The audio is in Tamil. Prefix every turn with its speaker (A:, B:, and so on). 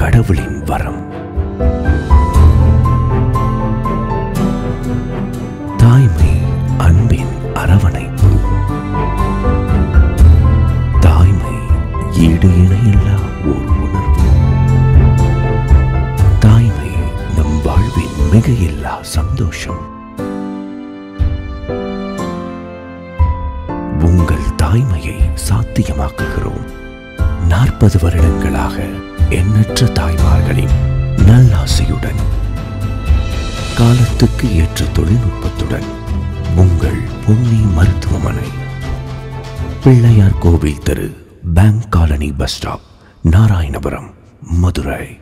A: கடவுளின் வரம் தாய்மை அன்பின் அரவணைப்பு தாய்மை ஈடு இணையில்லா ஓர் உணர்வு தாய்மை நம் வாழ்வின் மிகையில்லா சந்தோஷம் உங்கள் தாய்மையை சாத்தியமாக்குகிறோம் நாற்பது வருடங்களாக எண்ணற்ற தாய்மார்களின் நல்லாசையுடன் காலத்துக்கு ஏற்ற தொழில்நுட்பத்துடன் உங்கள் பொன்னி மருத்துவமனை பிள்ளையார் கோவில் தெரு bank colony bus stop Narayanapuram Madurai